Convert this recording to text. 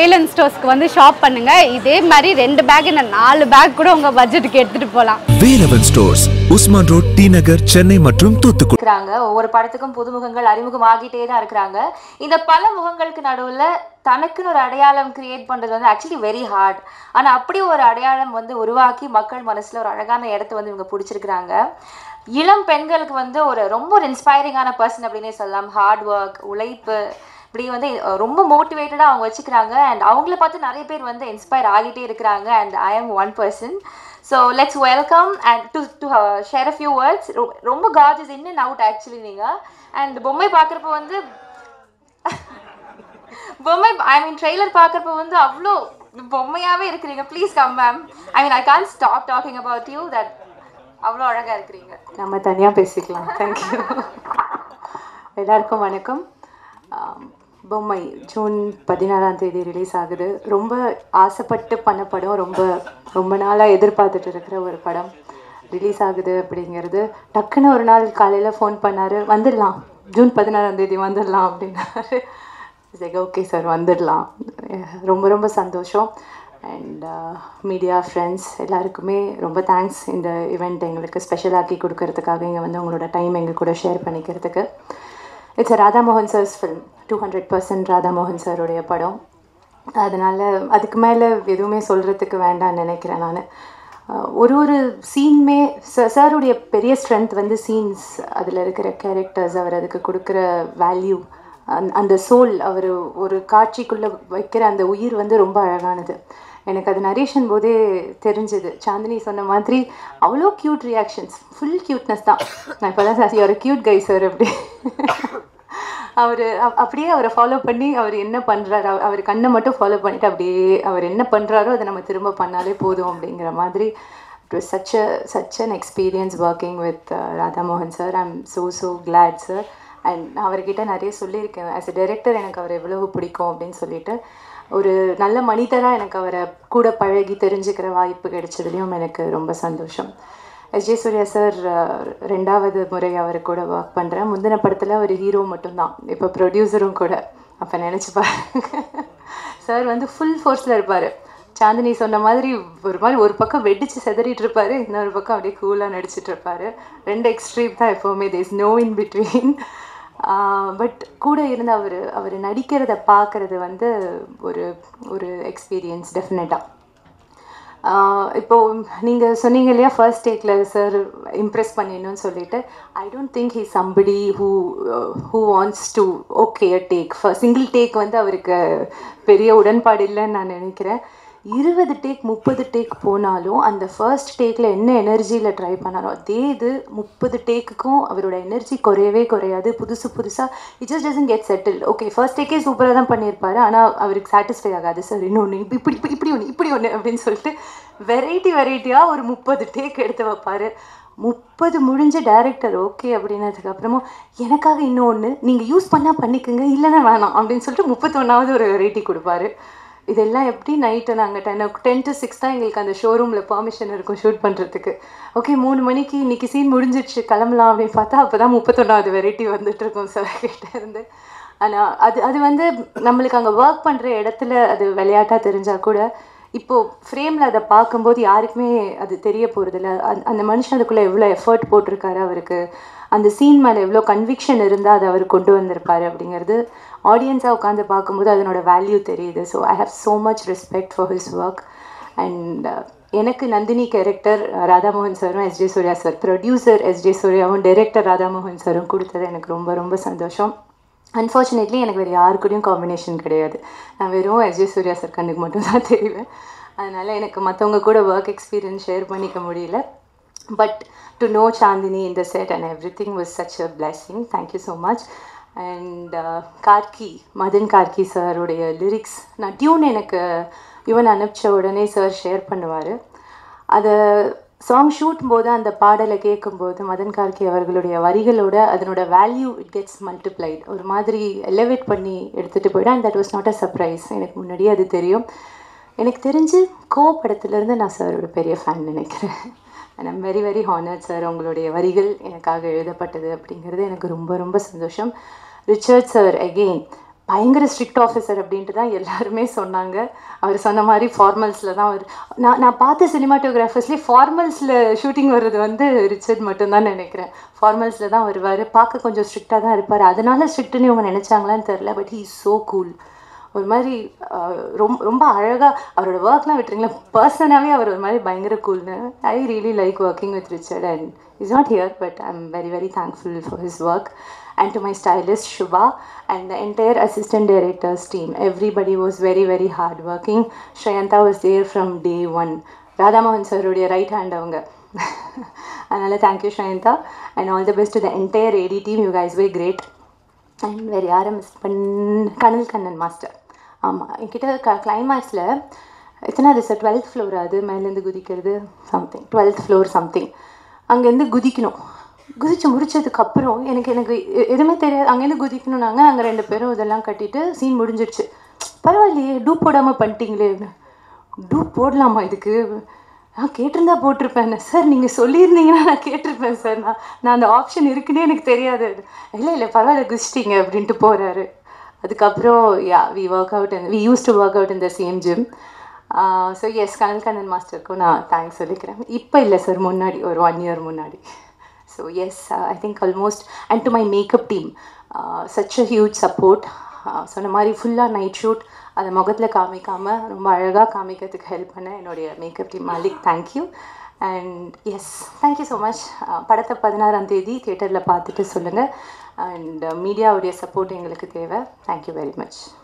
வேலன் ஸ்டோர்ஸ்க்கு வந்து ஷாப் பண்ணுங்க இதே மாதிரி ரெண்டு பேக் இந்த நாலு பேக் கூட உங்க பட்ஜெட்டுக்கு எடுத்துட்டு போகலாம் Velavan stores Usman road T Nagar Chennai மற்றும் தூத்துக்குடி இருக்கிறாங்க ஒவ்வொரு படத்துக்கும் புதுமுகங்கள் அறிமுகமாகிட்டே தான் இருக்கிறாங்க இந்த பல முகங்களுக்கு நடுவில் தனக்குன்னு ஒரு அடையாளம் கிரியேட் பண்ணுறது வந்து ஆக்சுவலி வெரி ஹார்ட் ஆனால் அப்படி ஒரு அடையாளம் வந்து உருவாக்கி மக்கள் மனசில் ஒரு அழகான இடத்த வந்து இவங்க பிடிச்சிருக்கிறாங்க இளம் பெண்களுக்கு வந்து ஒரு ரொம்ப ஒரு இன்ஸ்பைரிங்கான பர்சன் அப்படின்னே சொல்லலாம் ஹார்ட் ஒர்க் உழைப்பு இப்படி வந்து அஹ், ரொம்ப மோட்டிவேட்டடாக அவங்க வச்சுக்கிறாங்க அண்ட் அவங்கள பார்த்து நிறைய பேர் வந்து இன்ஸ்பயர் ஆகிட்டே இருக்கிறாங்க and I am one person so let's welcome and to to share a few words ரொம்ப gorgeous in and out actually நீங்கள் அண்ட் பொம்மை பார்க்குறப்ப வந்து பொம்மை ஐ மீன் ட்ரெய்லர் பார்க்குறப்ப வந்து அவ்வளோ பொம்மையாகவே இருக்கிறீங்க please come ma'am I mean I can't stop talking about you that அவ்வளோ அழகாக இருக்கிறீங்க நம்ம தனியாக பேசிக்கலாம் தேங்க்யூ எல்லாருக்கும் வணக்கம் ஆம், பொம்மை ஜூன் பதினாறாம் தேதி ரிலீஸ் ஆகுது ரொம்ப ஆசைப்பட்டு பண்ண படம் ரொம்ப ரொம்ப நாளாக எதிர்பார்த்துட்டு இருக்கிற ஒரு படம் ரிலீஸ் ஆகுது அப்படிங்கிறது டக்குன்னு ஒரு நாள் காலையில் ஃபோன் பண்ணார் வந்துடலாம் ஜூன் பதினாறாம் தேதி வந்துடலாம் அப்படின்னாரு சரி ஓகே சார் வந்துடலாம் ரொம்ப ரொம்ப சந்தோஷம் அண்ட் மீடியா ஃப்ரெண்ட்ஸ் எல்லாருக்குமே ரொம்ப தேங்க்ஸ் இந்த இவெண்ட் எங்களுக்கு ஸ்பெஷல் ஆக்கி கொடுக்கறதுக்காக இங்கே வந்து உங்களோட டைம் எங்கள் கூட ஷேர் பண்ணிக்கிறதுக்கு it's Radhamohan sir's film two hundred percent Radhamohan சாருடைய படம் அதனால் அதுக்கு மேலே எதுவுமே சொல்கிறதுக்கு வேண்டாம்னு நினைக்கிறேன் நான் ஒரு ஒரு சீனுமே சாருடைய பெரிய ஸ்ட்ரென்த் வந்து சீன்ஸ் அதில் இருக்கிற கேரக்டர்ஸ் அவர் அதுக்கு கொடுக்குற வேல்யூ அந்த சோல் அவர் ஒரு காட்சிக்குள்ளே வைக்கிற அந்த உயிர் வந்து ரொம்ப அழகானது எனக்கு அது நரேஷன் போதே தெரிஞ்சுது சாந்தினி சொன்ன மாதிரி அவ்வளோ க்யூட் ரியாக்ஷன்ஸ் ஃபுல் க்யூட்னஸ் தான் நான் இப்போ தான் சார் ஒரு க்யூட் கை சார் அப்படி அவர் அப்படியே அவரை ஃபாலோ பண்ணி அவர் என்ன பண்ணுறாரு அவர் கண்ணை மட்டும் ஃபாலோ பண்ணிட்டு அப்படியே அவர் என்ன பண்ணுறாரோ அதை நம்ம திரும்ப பண்ணாலே போதும் அப்படிங்கிற மாதிரி it was such a such an experience working with Radhamohan sir I am so so glad sir and நான் அவர்கிட்ட நிறைய சொல்லியிருக்கேன் ஆஸ் எ டைரக்டர் எனக்கு அவர் எவ்வளவு பிடிக்கும் அப்படின்னு சொல்லிட்டு ஒரு நல்ல மனிதராக எனக்கு அவரை கூட பழகி தெரிஞ்சுக்கிற வாய்ப்பு கிடைச்சதுலேயும் எனக்கு ரொம்ப சந்தோஷம் எஸ் ஜே சூர்யா சார் ரெண்டாவது முறை அவர் கூட ஒர்க் பண்ணுறேன் முந்தின படத்தில் ஒரு ஹீரோ மட்டும்தான் இப்போ ப்ரொடியூசரும் கூட அப்போ நினச்சி பாருங்க சார் வந்து ஃபுல் ஃபோர்ஸில் இருப்பார் சாந்தினி சொன்ன மாதிரி ஒரு மாதிரி ஒரு பக்கம் வெடிச்சு செதறிட்டு இருப்பாரு இன்னொரு பக்கம் அப்படியே கூலாக நடிச்சிட்டு இருப்பாரு ரெண்டு எக்ஸ்ட்ரீம் தான் எப்போவுமே there's no in between but கூட இருந்து அவர் அவர் நடிக்கிறத பார்க்குறது வந்து ஒரு ஒரு எக்ஸ்பீரியன்ஸ் டெஃபினட்டாக இப்போ நீங்கள் சொன்னீங்க இல்லையா ஃபர்ஸ்ட் டேக்கில் சார் இம்ப்ரெஸ் பண்ணிடணும்னு சொல்லிட்டு I don't think he somebody who who wants to okay take single take வந்து அவருக்கு பெரிய உடன்பாடு இல்லைன்னு நான் நினைக்கிறேன் இருபது டேக் முப்பது டேக் போனாலும் அந்த ஃபர்ஸ்ட் டேக்கில் என்ன எனர்ஜியில் ட்ரை பண்ணாரோ அதே இது முப்பது டேக்குக்கும் அவரோட எனர்ஜி குறையவே குறையாது புதுசு புதுசாக it just doesn't get settle okay first டேக்கே சூப்பராக தான் பண்ணியிருப்பாரு ஆனால் அவருக்கு சாட்டிஸ்ஃபை ஆகாது சார் இன்னொன்று இப்படி இப்படி இப்படி இப்படி ஒன்று இப்படி ஒன்று அப்படின்னு சொல்லிட்டு வெரைட்டி வெரைட்டியாக ஒரு முப்பது டேக் எடுத்து வைப்பார் முப்பது முடிஞ்ச டேரக்டர் ஓகே அப்படின்னதுக்கு அப்புறமும் எனக்காக இன்னொன்று நீங்கள் யூஸ் பண்ணால் பண்ணிக்கோங்க இல்லைன்னா வேணாம் அப்படின்னு சொல்லிட்டு முப்பத்தொன்னாவது ஒரு வெரைட்டி கொடுப்பாரு இதெல்லாம் எப்படி நைட்டு நாங்கள் டென் டென் டு சிக்ஸ் தான் எங்களுக்கு அந்த ஷோரூமில் பெர்மிஷன் இருக்கும் ஷூட் பண்ணுறதுக்கு ஓகே மூணு மணிக்கு இன்னைக்கு சீன் முடிஞ்சிடுச்சு கிளம்பலாம் அப்படின்னு பார்த்தா அப்போ தான் முப்பத்தொன்னாவது வெரைட்டி வந்துட்டு இருக்கோம் சார் கிட்ட இருந்து ஆனால் அது அது வந்து நம்மளுக்கு அங்கே ஒர்க் பண்ணுற இடத்துல அது விளையாட்டாக தெரிஞ்சால் கூட இப்போது ஃப்ரேமில் அதை பார்க்கும்போது யாருக்குமே அது தெரிய போகிறதில்ல அந்த மனுஷன் அதுக்குள்ளே எவ்வளோ எஃபர்ட் போட்டிருக்காரு அவருக்கு அந்த சீன் மேலே எவ்வளோ கன்விக்ஷன் இருந்தால் அதை அவர் கொண்டு வந்திருப்பாரு அப்படிங்கிறது ஆடியன்ஸாக உட்காந்து பார்க்கும்போது அதனோட வேல்யூ தெரியுது so I have so much respect for his work and எனக்கு நந்தினி கேரக்டர் ராதாமோகன் சாரும் S J Surya sir producer S J சூர்யாவும் டைரக்டர் ராதாமோகன் சாரும் கொடுத்தது எனக்கு ரொம்ப ரொம்ப சந்தோஷம் அன்ஃபார்ச்சுனேட்லி எனக்கு வேறு யாரு கூடயும் காம்பினேஷன் கிடையாது நான் வெறும் எஸ் ஜே சூர்யா சார் கண்ணுக்கு மட்டும் தான் தெரிவேன் அதனால் எனக்கு மற்றவங்க கூட ஒர்க் எக்ஸ்பீரியன்ஸ் ஷேர் பண்ணிக்க முடியல பட் டு நோ சாந்தினி இந்த set and everything was such a blessing thank you so much and Karky Madhan Karky சாருடைய லிரிக்ஸ் நான் டியூன் எனக்கு இவன் அனுப்பிச்ச உடனே சார் ஷேர் பண்ணுவார் அதை சாங் ஷூட் போது அந்த பாடலை கேட்கும்போது மதன் கார்கி அவர்களுடைய வரிகளோட அதனோட வேல்யூ இட் கெட்ஸ் மல்டிப்ளைட் ஒரு மாதிரி எலவேட் பண்ணி எடுத்துகிட்டு போயிடும் and that was not a surprise எனக்கு முன்னாடியே அது தெரியும் எனக்கு தெரிஞ்சு கோ படத்துலேருந்து நான் சாரோட பெரிய ஃபேன் நினைக்கிறேன் and I'm very very honoured sir உங்களுடைய வரிகள் எனக்காக எழுதப்பட்டது அப்படிங்கிறது எனக்கு ரொம்ப ரொம்ப சந்தோஷம் ரிச்சர்ட் சார் அகெயின் பயங்கர ஸ்ட்ரிக்ட் ஆஃபீஸர் அப்படின்ட்டு தான் எல்லாருமே சொன்னாங்க அவர் சொன்ன மாதிரி ஃபார்மல்ஸில் தான் அவர் நான் நான் பார்த்த சினிமாட்டோகிராஃபர்ஸ்லேயே ஃபார்மல்ஸில் ஷூட்டிங் வர்றது வந்து ரிச்சர்ட் மட்டும்தான் நினைக்கிறேன் ஃபார்மல்ஸில் தான் வருவார் பார்க்க கொஞ்சம் ஸ்ட்ரிக்டாக தான் இருப்பார் அதனால ஸ்ட்ரிக்ட்டுன்னு இவங்க நினச்சாங்களான்னு தெரில பட் ஹீ ஸோ கூல் ஒரு மாதிரி அஹ், ரொம்ப ரொம்ப அழகாக அவரோட ஒர்க்லாம் விட்டுருங்களேன் பர்சனாகவே அவர் ஒரு மாதிரி பயங்கர கூல்னு I really like working with Richard and is not here but I am very very thankful for his work and to my stylist Shubha and the entire assistant directors team. Everybody was very, very hardworking. Shreyanta was there from day one. Radhamohan சாருடைய right hand அவங்க அதனால் thank you Sreyantha and all the best to the entire AD team you guys were great and வேறு யாரை miss பண்ண கனல் Kannan master ஆமாம் என்கிட்ட க கிளைமேக்ஸில் எத்தனாவது சார் டுவெல்த் ஃப்ளோர் அது மேலேருந்து குதிக்கிறது சம்திங் டுவெல்த் ஃப்ளோர் சம்திங் அங்கேருந்து குதிக்கணும் குதிச்சு முடிச்சதுக்கு அப்புறம் எனக்கு எனக்கு எ- எதுவுமே தெரியாது அங்கேருந்து குதிக்கணும்னாங்க நாங்கள் ரெண்டு பேரும் இதெல்லாம் கட்டிட்டு சீன் முடிஞ்சிடுச்சு பரவாயில்லையே டூப் போடாமல் பண்ணிட்டீங்களே டூப் போடலாமா இதுக்கு நான் கேட்டிருந்தா போட்டிருப்பேன் சார் நீங்கள் சொல்லியிருந்தீங்கன்னா நான் கேட்டிருப்பேன் சார் நான் நான் அந்த ஆப்ஷன் இருக்குன்னே எனக்கு தெரியாது இல்லை இல்லை பரவாயில்ல குதிச்சிட்டீங்க அப்படின்ட்டு போகிறாரு அதுக்கப்புறம் ya we work out we used to work out இந்த same gym so yes Kanal Kannan மாஸ்டருக்கும் நான் தேங்க்ஸ் சொல்லிக்கிறேன் இப்போ இல்லை சார் முன்னாடி ஒரு ஒன் இயர் முன்னாடி so yes I think almost and to my makeup team such a huge support சொன்ன மாதிரி ஃபுல்லாக நைட் ஷூட் அதை முகத்தில் காமிக்காமல் ரொம்ப அழகாக காமிக்கிறதுக்கு ஹெல்ப் பண்ண என்னுடைய makeup team Malik thank you and yes thank you so much படத்தை பதினாறாம் தேதி தியேட்டரில் பார்த்துட்டு சொல்லுங்கள் அண்ட் மீடியாவுடைய சப்போர்ட் எங்களுக்கு தேவை தேங்க்யூ வெரி மச்